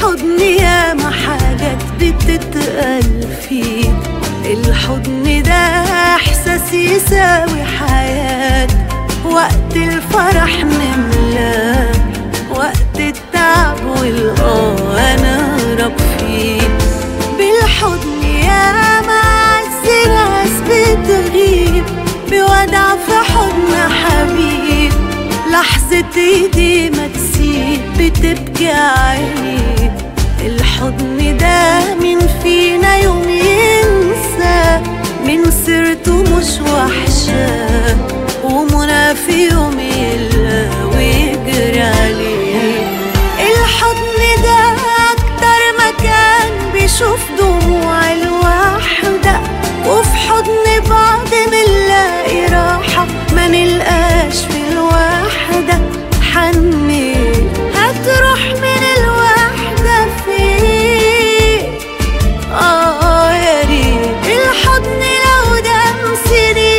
الحضن ياما حاجات بتتقال فيه الحضن ده احساس يساوي حياة وقت الفرح نملاه وقت التعب والآه انا رب فيه بالحضن ياما عز ناس بتغيب بودع في حضن حبيب لحظة ايدي ما تسيب بتبكي عيني الحضن ده مين فينا يوم ينسى من سيرته مش وحشة ومنى في يوم يلا ويجري عليه الحضن ده أكتر مكان بيشوف دموع الوحدة وفي حضن بعض منلاقي راحة ما نلقاش في الوحدة حني هتروح من الوحدة فين آه يا ريت الحضن لو دام سنين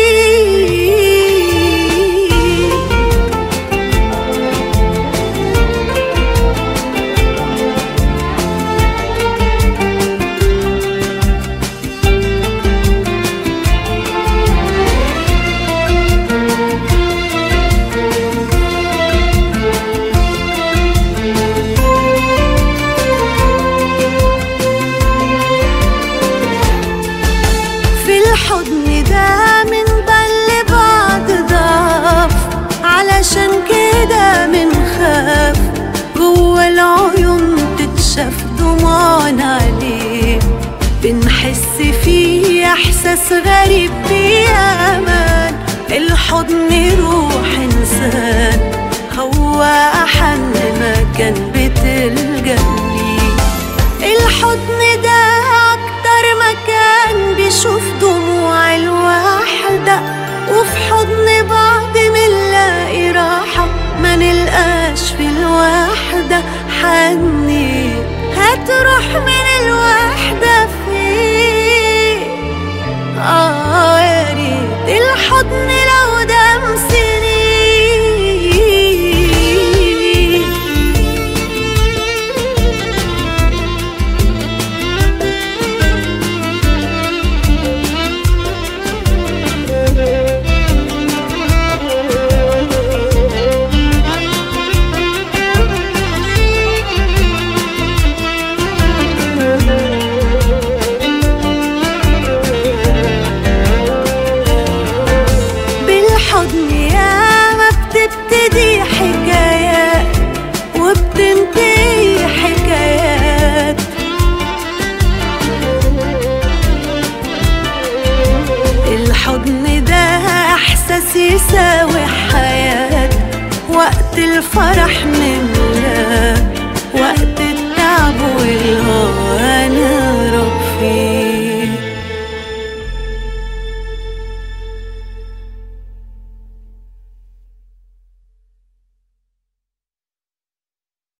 في الحضن ده من ضل بعض ضعف علشان كده منخاف جوه العيون تتشاف دموعنا عليه بنحس فيه احساس غريب بأمان الحضن روح انسان هو